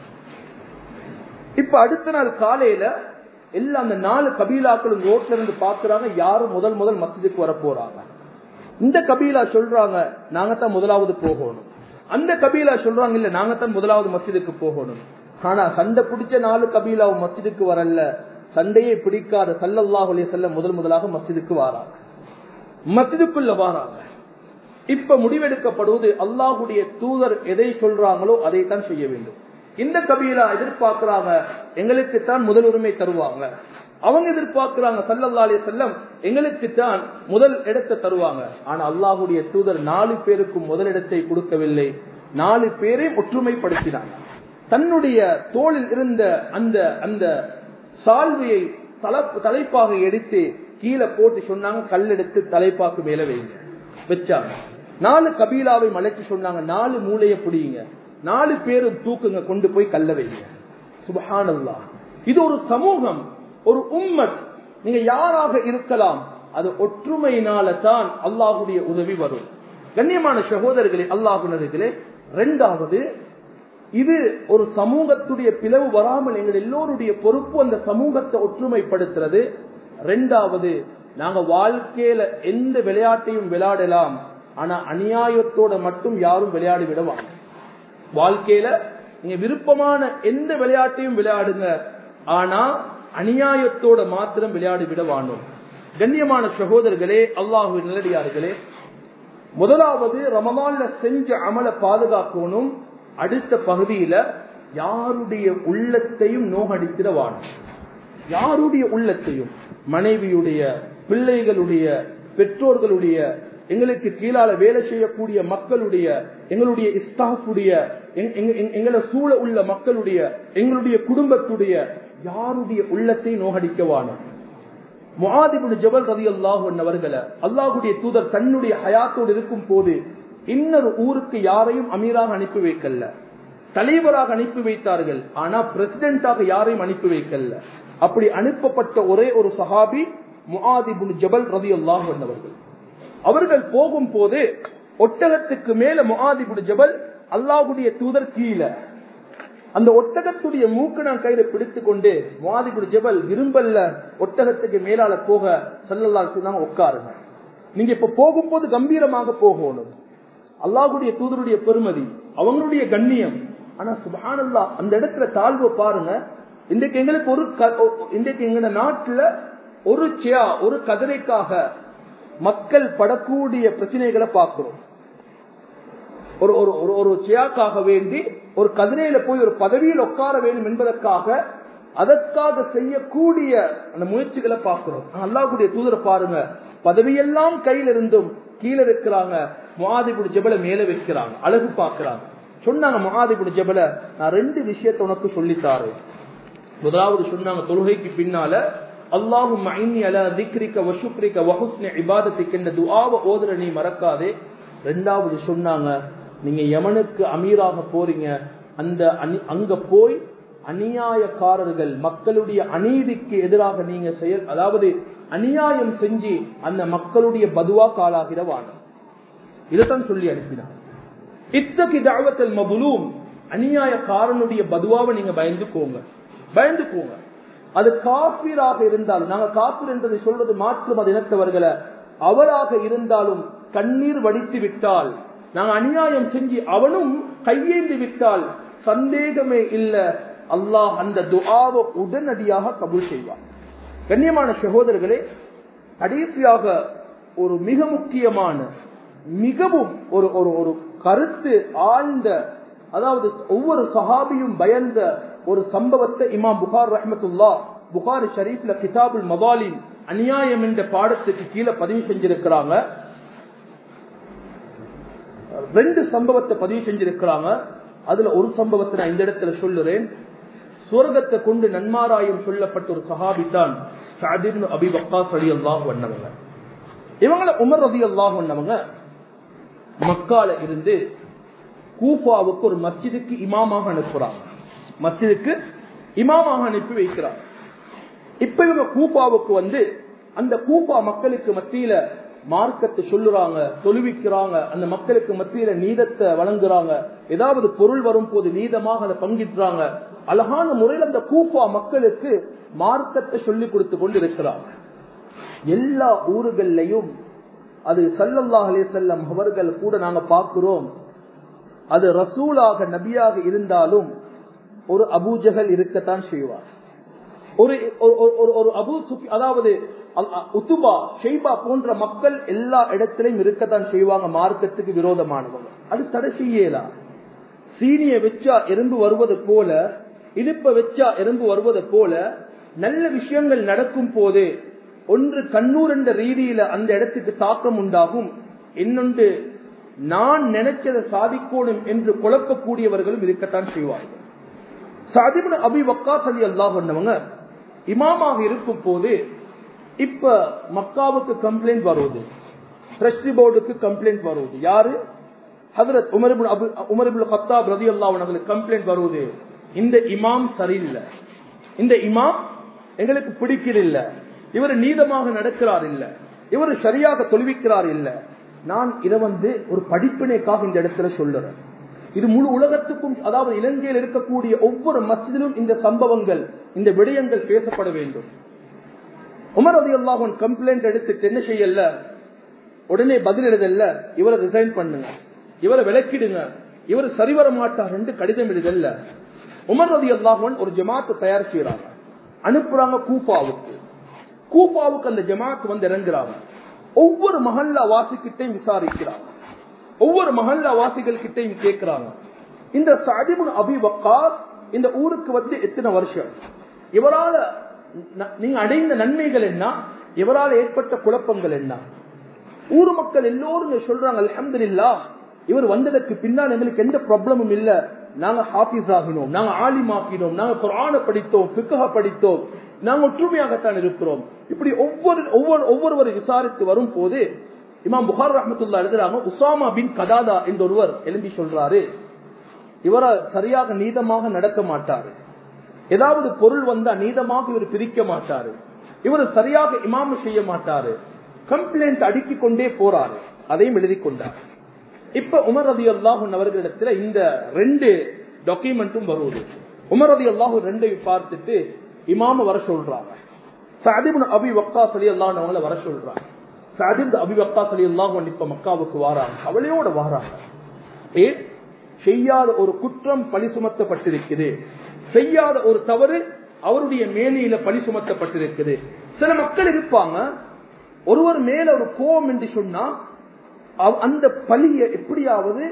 [SPEAKER 1] இப்ப அடுத்த நாள் காலையில எல்லாம் அந்த நாலு கபீலாக்களும் ரோட்ல இருந்து பாக்குறாங்க யாரு முதல் முதல் மஸ்ஜிதுக்கு வர போறாங்க இந்த கபீலா சொல்றாங்க நாங்க தான் முதலாவது போகணும் அந்த கபீலா சொல்றாங்க இல்ல நாங்க தான் முதலாவது மஸ்ஜிதுக்கு போகணும் ஆனா சண்டை பிடிச்ச நாலு கபீலாவும் மஸ்ஜிதுக்கு வரல சண்டையே பிடிக்காத சல்லல்லாஹு அலைஹி வஸல்லம் முதல் முதலாக மஸ்ஜிதுக்கு வாராங்க மஸ்ஜிதுக்குள்ள வாராங்க இப்ப முடிவெடுக்கப்படுவது அல்லாஹுடைய தூதர் எதை சொல்றாங்களோ அதை தான் செய்ய வேண்டும் இந்த கபீலா எதிர்பார்க்கிறாங்க எங்களுக்கு தான் முதல் உரிமை தருவாங்க அவங்க எதிர்பார்க்கிறாங்க சல்லல்லா அலைஹி வஸல்லம் எங்களுக்கு தான் முதல் இடத்தை தருவாங்க ஆனா அல்லாஹுடைய தூதர் நாலு பேருக்கும் முதல் இடத்தை கொடுக்கவில்லை நாலு பேரையும் ஒற்றுமைப்படுத்தினாங்க தன்னுடைய தோளில் இருந்த அந்த அந்த சால்வையை தலப்- தலைப்பாக எடுத்து கீழே போட்டு சொன்னாங்க கல்லெடுத்து தலைப்பாக்கு மேல வைங்க வச்சாங்க நாலு கபீலாவை மலைச்சு சொன்னாங்க நாலு மூளைய புடியுங்க நாலு பேரும் தூக்குங்க கொண்டு போய் கல்ல வைங்க சுபஹானல்லாஹ் இது ஒரு சமூகம் ஒரு உம்மத் நீங்க யாராக இருக்கலாம் அது ஒற்றுமையினால தான் அல்லாஹுடைய உதவி வரும் கண்ணியமான சகோதரர்களே அல்லாஹுனர்களே ரெண்டாவது இது ஒரு சமூகத்துடைய பிளவு வராமல் எங்கள் எல்லோருடைய பொறுப்பு அந்த சமூகத்தை ஒற்றுமைப்படுத்துறது ரெண்டாவது நாங்க வாழ்க்கையில எந்த விளையாட்டையும் விளையாடலாம் ஆனா அநியாயத்தோட மட்டும் யாரும் விளையாடி விடவாங்க வாழ்க்கையில நீங்க விருப்பமான எந்த விளையாட்டையும் விளையாடுங்க ஆனா அநியாயத்தோட மாத்திரம் விளையாடி விடவானோம் கண்ணியமான சகோதரர்களே அல்லாஹு நிலடியார்களே முதலாவது ரமமான்ல செஞ்ச அமல பாதுகாக்கணும் அடுத்த பகுதியில யாருடைய உள்ளத்தையும் நோகடித்திடவானும் யாருடைய உள்ளத்தையும் மனைவியுடைய பிள்ளைகளுடைய பெற்றோர்களுடைய எங்களுக்கு கீழால வேலை செய்யக்கூடிய மக்களுடைய எங்களுடைய ஸ்டாஃபுடைய எங்களை சூழ உள்ள மக்களுடைய எங்களுடைய குடும்பத்துடைய யாருடைய உள்ளத்தை நோகடிக்கவான முஆதிபுல் ஜபல் ரதி அல்லாஹ் அவர்களை அல்லாஹுடைய தூதர் தன்னுடைய ஹயாத்தோடு இருக்கும் போது இன்னொரு ஊருக்கு யாரையும் அமீராக அனுப்பி வைக்கல தலைவராக அனுப்பி வைத்தார்கள் ஆனா பிரசிடென்டாக யாரையும் அனுப்பி வைக்கல அப்படி அனுப்பப்பட்ட ஒரே ஒரு சஹாபி முஆதிபுல் ஜபல் ரதி அல்லாஹ் அவர்கள் அவர்கள் போகும் போது ஒட்டகத்துக்கு மேல முஆதிபுல் ஜபல் அல்லாஹுடைய தூதர் கீழே அந்த ஒட்டகத்துடைய மூக்கு நான் கையில பிடித்து கொண்டு மாதிபுடி ஜபல் விரும்பல்ல ஒட்டகத்துக்கு மேலால போக சல்லல்லா சொன்னாங்க உட்காருங்க நீங்க இப்ப போகும்போது கம்பீரமாக போகணும் அல்லாஹுடைய தூதருடைய பெருமதி அவங்களுடைய கண்ணியம் ஆனா சுபானல்லா அந்த இடத்துல தாழ்வு பாருங்க இன்றைக்கு எங்களுக்கு ஒரு இன்றைக்கு எங்க நாட்டுல ஒரு சியா ஒரு கதிரைக்காக மக்கள் படக்கூடிய பிரச்சனைகளை பார்க்கிறோம் ஒரு ஒரு ஒரு சியாக்காக வேண்டி ஒரு கதிரையில போய் ஒரு பதவியில் உட்கார வேண்டும் என்பதற்காக அதற்காக செய்யக்கூடிய அந்த முயற்சிகளை பார்க்கிறோம் அல்லாஹ்வுடைய தூதரை பாருங்க பதவியெல்லாம் கையில் இருந்தும் கீழே இருக்கிறாங்க முகாதிபுடி ஜபல மேல வைக்கிறாங்க அழகு பார்க்கிறாங்க சொன்னாங்க முகாதிபுடி ஜபல நான் ரெண்டு விஷயத்தை உனக்கு சொல்லித்தாரு முதலாவது சொன்னாங்க தொழுகைக்கு பின்னால அல்லாஹும் ஐனி அலா திக்ரிக்க வசுக்ரிக்க வஹுஸ்னி இபாதத்திக்கு என்ற துஆவை ஓதுற நீ மறக்காதே ரெண்டாவது சொன்னாங்க நீங்க யமனுக்கு அமீராக போறீங்க அந்த அணி- அங்க போய் அநியாயக்காரர்கள் மக்களுடைய அநீதிக்கு எதிராக நீங்க செயல் அதாவது அநியாயம் செஞ்சு அந்த மக்களுடைய பதுவா காலாகிட வாங்க இதைத்தான் சொல்லி அனுப்பினார் இத்தகைய தாவத்தல் மபுலூம் அநியாயக்காரனுடைய பதுவாவை நீங்க பயந்துக்கோங்க பயந்துக்கோங்க அது காப்பீராக இருந்தாலும் நாங்க காப்பீர் என்றதை சொல்றது மாற்று மத இனத்தவர்களை அவராக இருந்தாலும் கண்ணீர் வடித்து விட்டால் நாங்க அநியாயம் செஞ்சு அவனும் கையேந்தி விட்டால் சந்தேகமே இல்ல அல்லாஹ் அந்த துஆவை உடனடியாக கபூல் செய்வார் கண்ணியமான சகோதரர்களே கடைசியாக ஒரு மிக முக்கியமான மிகவும் ஒரு ஒரு ஒரு கருத்து ஆழ்ந்த அதாவது ஒவ்வொரு சஹாபியும் பயந்த ஒரு சம்பவத்தை இமாம் புகார் ரஹ்மத்துல்லா புகாரி ஷரீஃப்ல கிதாபுல் மதாலின் அநியாயம் என்ற பாடத்துக்கு கீழே பதிவு செஞ்சிருக்கிறாங்க ரெண்டு சம்பவத்தை பதிவு செஞ்சிருக்கிறாங்க அதுல ஒரு சம்பவத்தை நான் இந்த இடத்துல சொல்லுறேன் சுவர்க்கத்தை கொண்டு நன்மாராயம் சொல்லப்பட்ட ஒரு சஹாபி தான் சாதிப்னு அபி வக்காஸ் அலி அல்லாஹ் வண்ணவங்க இவங்கள உமர் ரதி அல்லாஹ் வண்ணவங்க மக்கால இருந்து கூஃபாவுக்கு ஒரு மஸ்ஜிதுக்கு இமாமாக அனுப்புறாங்க மஸ்ஜிதுக்கு இமாமாக அனுப்பி வைக்கிறாங்க இப்ப இவங்க கூஃபாவுக்கு வந்து அந்த கூஃபா மக்களுக்கு மத்தியில மார்க்கத்தை சொல்லுறாங்க தொழுவிக்கிறாங்க அந்த மக்களுக்கு மத்தியில நீதத்தை வழங்குறாங்க ஏதாவது பொருள் வரும் போது நீதமாக அதை பங்கிடுறாங்க அழகான முறையில் அந்த கூஃபா மக்களுக்கு மார்க்கத்தை சொல்லி கொடுத்து கொண்டு இருக்கிறாங்க எல்லா ஊர்களையும் அது சல்லல்லாஹ் அலைஹி செல்லம் அவர்கள் கூட நாங்க பார்க்கிறோம் அது ரசூலாக நபியாக இருந்தாலும் ஒரு அபூஜகல் இருக்கத்தான் செய்வார் ஒரு ஒரு- ஒரு- ஒரு அபு சுஃபி- அதாவது அல்- அ- உத்துபா ஷெய்பா போன்ற மக்கள் எல்லா இடத்திலையும் இருக்கத்தான் செய்வாங்க மார்க்கத்துக்கு விரோதமானவங்க அது தடை செய்யலா சீனிய வச்சா எறும்பு வருவது போல இனிப்ப வச்சா எறும்பு வருவது போல நல்ல விஷயங்கள் நடக்கும் போது ஒன்று கண்ணூர் என்ற ரீதியில அந்த இடத்துக்கு தாக்கம் உண்டாகும் இன்னொன்று நான் நினைச்சதை சாதிக்கணும் என்று குழப்பக்கூடியவர்களும் இருக்கத்தான் செய்வார்கள் சாதிபுன் அபி வக்காஸ் அலி அல்லாஹ் பண்ணவங்க இமாமாக இருக்கும் போது இப்ப மக்காவுக்கு கம்ப்ளைண்ட் வருவது ட்ரஸ்டி போர்டுக்கு கம்ப்ளைண்ட் வருவது யாரு ஹதரத் உமர்புல் அபு உமர்புல் கத்தாப் ரதி அல்லாஹ் அவர்களுக்கு கம்ப்ளைண்ட் வருவது இந்த இமாம் சரியில்லை இந்த இமாம் எங்களுக்கு பிடிக்கல இவர் நீதமாக நடக்கிறார் இல்ல இவர் சரியாக தொழுவிக்கிறார் இல்ல நான் இதை வந்து ஒரு படிப்பினைக்காக இந்த இடத்துல சொல்லுறேன் இது முழு உலகத்துக்கும் அதாவது இலங்கையில் இருக்கக்கூடிய ஒவ்வொரு மஸ்ஜிதிலும் இந்த சம்பவங்கள் இந்த விடயங்கள் பேசப்பட வேண்டும் உமர் ரதி அல்லாஹன் கம்ப்ளைண்ட் எடுத்துட்டு என்ன செய்யல உடனே பதில் எழுதல்ல இவரை ரிசைன் பண்ணுங்க இவரை விளக்கிடுங்க இவர் சரிவர மாட்டார் என்று கடிதம் எழுதல்ல உமர் ரதி அல்லாஹன் ஒரு ஜமாத்தை தயார் செய்யறாங்க அனுப்புறாங்க கூஃபாவுக்கு கூஃபாவுக்கு அந்த ஜமாத் வந்து இறங்குறாங்க ஒவ்வொரு மஹல்லா வாசிக்கிட்டையும் விசாரிக்கிறாங்க ஒவ்வொரு மஹல்லா வாசிகள் கிட்டையும் கேட்கிறாங்க இந்த சாதிபுன் அபி வக்காஸ் இந்த ஊருக்கு வந்து எத்தனை வருஷம் இவரால ந- நீங்க அடைந்த நன்மைகள் என்ன இவரால் ஏற்பட்ட குழப்பங்கள் என்ன ஊர் மக்கள் எல்லோரும் இங்க சொல்றாங்க அல்ஹம்துலில்லாஹ் இவர் வந்ததற்கு பின்னால் எங்களுக்கு எந்த ப்ராப்ளமும் இல்ல நாங்க ஹாஃபிஸ் ஆகினோம் நாங்க ஆலிம் ஆக்கினோம் நாங்க குர்ஆனை படித்தோம் ஃபிக்ஹ படித்தோம் நாங்க ஒற்றுமையாகத்தான் இருக்கிறோம் இப்படி ஒவ்வொரு ஒவ்வொரு ஒவ்வொருவரை விசாரித்து வரும் போது இமாம் புகார் ரஹமத்துல்லா எழுதுறாங்க உசாமா பின் கதாதா என்ற ஒருவர் எழும்பி சொல்றாரு இவரை சரியாக நீதமாக நடக்க மாட்டாரு ஏதாவது பொருள் வந்தா நீதமாக இவர் பிரிக்க மாட்டாரு இவர் சரியாக இமாம செய்ய மாட்டாரு கம்ப்ளைண்ட் அடுக்கிக் கொண்டே போறாரு அதையும் எழுதி கொண்டார் இப்ப உமர் ரதி அல்லாஹன் அவர்களிடத்துல இந்த ரெண்டு டாக்குமெண்ட்டும் வருவது உமர் ரதி அல்லாஹு ரெண்டையும் பார்த்துட்டு இமாம வர சொல்றாங்க சாதிபுன் அபி வக்காஸ் அலி அல்லாஹ் அவங்கள வர சொல்றாங்க சாதிப் அபி வக்காஸ் அலி அல்லாஹ் இப்ப மக்காவுக்கு வாராங்க கவலையோட வாராங்க ஏன் செய்யாத ஒரு குற்றம் பழி சுமத்தப்பட்டிருக்குது செய்யாத ஒரு தவறு அவருடைய மேனியில பழி சுமத்தப்பட்டிருக்குது சில மக்கள் இருப்பாங்க ஒருவர் மேல ஒரு கோபம் என்று சொன்னா அவ்- அந்த பழியை எப்படியாவது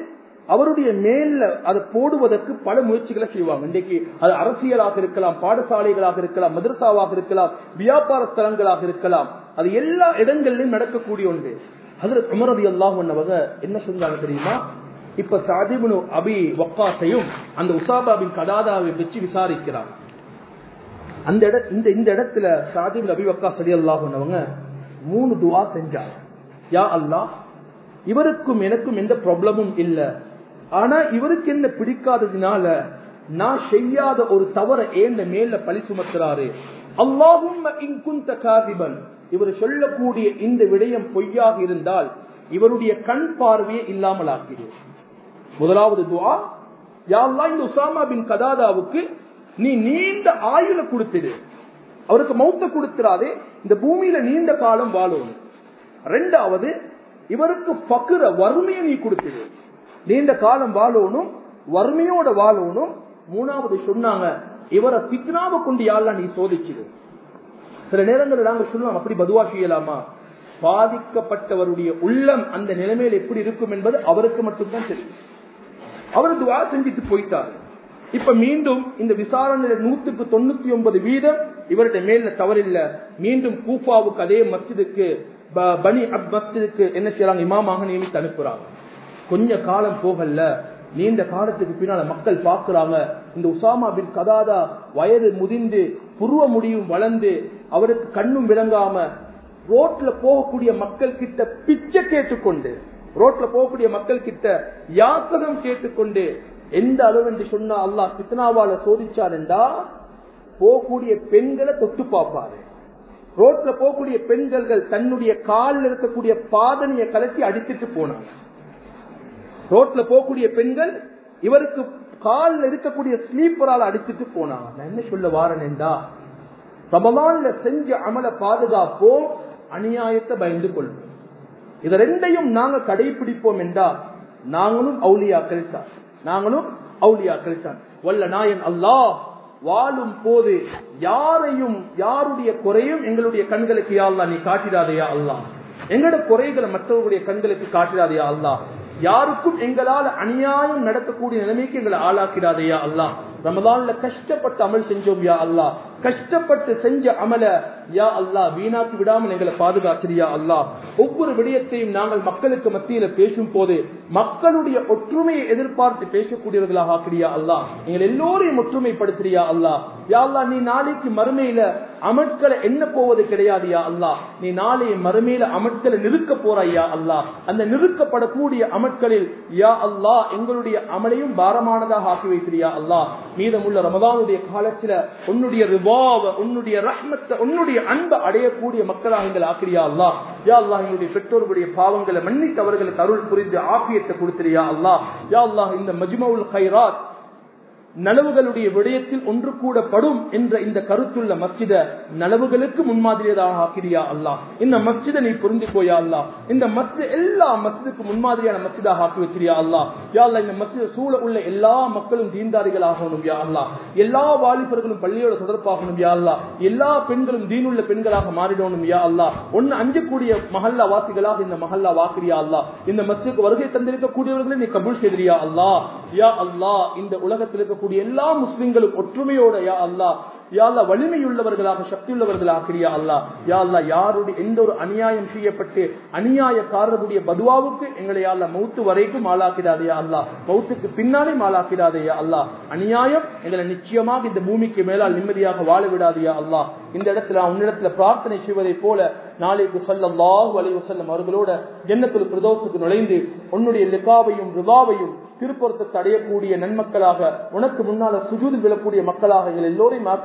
[SPEAKER 1] அவருடைய மேல அதை போடுவதற்கு பல முயற்சிகளை செய்வாங்க இன்றைக்கு அது அரசியலாக இருக்கலாம் பாடசாலைகளாக இருக்கலாம் மதரசாவாக இருக்கலாம் வியாபார ஸ்தலங்களாக இருக்கலாம் அது எல்லா இடங்களிலும் நடக்கக்கூடிய ஒன்று அதுல உமரதி அல்லாஹ் அவங்க என்ன சொல்றாங்க தெரியுமா இப்ப சாதிபுனு அபி வக்காசையும் அந்த உசாபாபின் கதாதாவை வச்சு விசாரிக்கிறாங்க அந்த இட இந்த இந்த இடத்துல சாதிபுல் அபி வக்காஸ் அலி அல்லாஹ் அவங்க மூணு துவா செஞ்சாங்க யா அல்லாஹ் இவருக்கும் எனக்கும் எந்த ப்ராப்ளமும் இல்ல ஆனா இவருக்கு என்ன பிடிக்காததுனால நான் செய்யாத ஒரு தவற ஏந்த மேல பழி சுமத்துறாரு அல்லாஹும் காதிபன் இவர் சொல்லக்கூடிய இந்த விடயம் பொய்யாக இருந்தால் இவருடைய கண் பார்வையை இல்லாமல் ஆக்கிறேன் முதலாவது துவா யாழ்லா இந்த உசாமா பின் கதாதாவுக்கு நீ நீண்ட ஆயுள கொடுத்துடு அவருக்கு மௌத்த கொடுத்துறாதே இந்த பூமியில நீண்ட காலம் வாழணும் ரெண்டாவது இவருக்கு பக்குற வறுமையை நீ கொடுத்துடு நீண்ட காலம் வாழணும் வறுமையோட வாழணும் மூணாவது சொன்னாங்க இவரை பித்னாவை கொண்டு யாழ்லாம் நீ சோதிச்சிடு சில நேரங்களில் நாங்க சொல்லுவோம் அப்படி பதுவா செய்யலாமா பாதிக்கப்பட்டவருடைய உள்ளம் அந்த நிலைமையில் எப்படி இருக்கும் என்பது அவருக்கு மட்டும்தான் தெரியும் அவர் துவா செஞ்சுட்டு போயிட்டார் இப்ப மீண்டும் இந்த விசாரணையில நூத்துக்கு தொண்ணூத்தி ஒன்பது வீதம் இவருடைய மேல தவறில்ல மீண்டும் கூஃபாவுக்கு அதே மஸ்ஜிதுக்கு பனி அப் மஸ்ஜிதுக்கு என்ன செய்யறாங்க இமாமாக நியமித்து அனுப்புறாங்க கொஞ்ச காலம் போகல நீண்ட காலத்துக்கு பின்னால மக்கள் பாக்குறாங்க இந்த உசாமா பின் கதாதா வயது முதிந்து புருவ முடியும் வளர்ந்து அவருக்கு கண்ணும் விளங்காம ரோட்ல போகக்கூடிய மக்கள் கிட்ட பிச்சை கேட்டுக்கொண்டு ரோட்ல போகக்கூடிய மக்கள் கிட்ட யாசகம் கேட்டுக்கொண்டு எந்த அளவு என்று சொன்னா அல்லாஹ் கித்னாவால சோதிச்சார் என்றா போகக்கூடிய பெண்களை தொட்டு பார்ப்பாரு ரோட்ல போகக்கூடிய பெண்கள் தன்னுடைய காலில் இருக்கக்கூடிய பாதனையை கலட்டி அடித்துட்டு போனாங்க ரோட்ல போகக்கூடிய பெண்கள் இவருக்கு காலில் இருக்கக்கூடிய ஸ்லீப்பரால் அடித்துட்டு போனாங்க நான் என்ன சொல்ல வாரனேண்டா ரமலான்ல செஞ்ச அமல பாதுகாப்போம் அநியாயத்தை பயந்து கொள்வோம் இது ரெண்டையும் நாங்க கடைபிடிப்போம் என்றா நாங்களும் அவுலியாக்கள் தான் நாங்களும் அவுலியாக்கள் தான் வல்ல நாயன் அல்லாஹ் வாழும் போது யாரையும் யாருடைய குறையும் எங்களுடைய கண்களுக்கு யாழ்லா நீ காட்டிடாதையா அல்லாஹ் எங்களோட குறைகளை மற்றவர்களுடைய கண்களுக்கு காட்டிடாதையா அல்லாஹ் யாருக்கும் எங்களால் அநியாயம் நடக்கக்கூடிய நிலைமைக்கு எங்களை ஆளாக்கிடாதையா அல்லாஹ் ரமதான்ல கஷ்டப்பட்டு அமல் செஞ்சோம் யா அல்லாஹ் கஷ்டப்பட்டு செஞ்ச அமல யா அல்லாஹ் வீணாக்கி விடாமல் எங்களை பாதுகாச்சிரியா அல்லாஹ் ஒவ்வொரு விடயத்தையும் நாங்கள் மக்களுக்கு மத்தியில பேசும் போது மக்களுடைய ஒற்றுமையை எதிர்பார்த்து பேசக்கூடியவர்களாக ஆக்கிறியா அல்லாஹ் எங்கள் எல்லோரையும் ஒற்றுமைப்படுத்துறியா அல்லாஹ் யா அல்லாஹ் நீ நாளைக்கு மறுமையில அமட்களை என்ன போவது கிடையாது யா அல்லாஹ் நீ நாளைய மறுமையில அமட்களை நிறுக்க போறாயா அல்லாஹ் அந்த நிறுக்கப்படக்கூடிய அமட்களில் யா அல்லாஹ் எங்களுடைய அமலையும் பாரமானதாக ஆக்கி வைக்கிறியா அல்லாஹ் மீதமுள்ள ரமதானுடைய காலத்துல உன்னுடைய ரிவாவ உன்னுடைய ரஹ்மத்தை உன்னுடைய அன்பை அடையக்கூடிய மக்களாக எங்கள் ஆக்கிரியா அல்லா யா அல்லாஹ் எங்களுடைய பெற்றோர்களுடைய பாவங்களை மன்னித்து அவர்களுக்கு அருள் புரிந்து ஆப்பியத்தை கொடுத்திரியா அல்லாஹ் யா அல்லாஹ் இந்த மஜ்மவுல் ஹைராத் நலவுகளுடைய விடயத்தில் ஒன்று கூட படும் என்ற இந்த கருத்துள்ள மஸ்ஜித நலவுகளுக்கு முன்மாதிரியதாக ஆக்கிறியா அல்லா இந்த மஸ்ஜிதை நீ புரிந்து போயா அல்லா இந்த மஸ்ஜித் எல்லா மஸ்ஜிதுக்கு முன்மாதிரியான மஸ்ஜிதாக ஆக்கி வச்சிரியா அல்லா யா அல்லா இந்த மஸ்ஜித சூழ உள்ள எல்லா மக்களும் தீன்தாரிகள் ஆகணும் யா அல்லா எல்லா வாலிபர்களும் பள்ளியோட தொடர்பாகணும் யா அல்லா எல்லா பெண்களும் தீனுள்ள பெண்களாக மாறிடணும் யா அல்லா ஒன்னு அஞ்சக்கூடிய மஹல்லா வாசிகளாக இந்த மஹல்லா வாக்கிரியா அல்லா இந்த மஸ்ஜிதுக்கு வருகை தந்திருக்கக்கூடியவர்களை நீ கபூல் செய்திரியா அல்லா யா அல்லா இந்த உலகத்தில் இருக்கக்கூடிய எல்லா முஸ்லிம்களும் ஒற்றுமையோட யா அல்லா யாழ்லா வலிமையுள்ளவர்களாக சக்தியுள்ளவர்களாக யா அல்லா யா அல்லா யாருடைய எந்த ஒரு அநியாயம் செய்யப்பட்டு அநியாயக்காரருடைய பதுவாவுக்கு எங்களை யாழ்லா மௌத்து வரைக்கும் ஆளாக்கிடாதையா அல்லா மௌத்துக்கு பின்னாலே ஆளாக்கிடாதையா அல்லா அநியாயம் எங்களை நிச்சயமாக இந்த பூமிக்கு மேலால் நிம்மதியாக வாழ விடாதையா அல்லா இந்த இடத்துல உன்னிடத்துல பிரார்த்தனை செய்வதை போல நாளைக்கு சொல்லல்லாஹு அலைஹி வஸல்லம் அவர்களோட ஜன்னத்துல் பிரதோஷத்துக்கு நுழைந்து உன்னுடைய லிகாவையும் ரிவாவையும் திருப்பொருத்தத்தை அடையக்கூடிய நன்மக்களாக உனக்கு முன்னால சுஜூதில் விழக்கூடிய மக்களாக எங்கள் எல்லோரையும்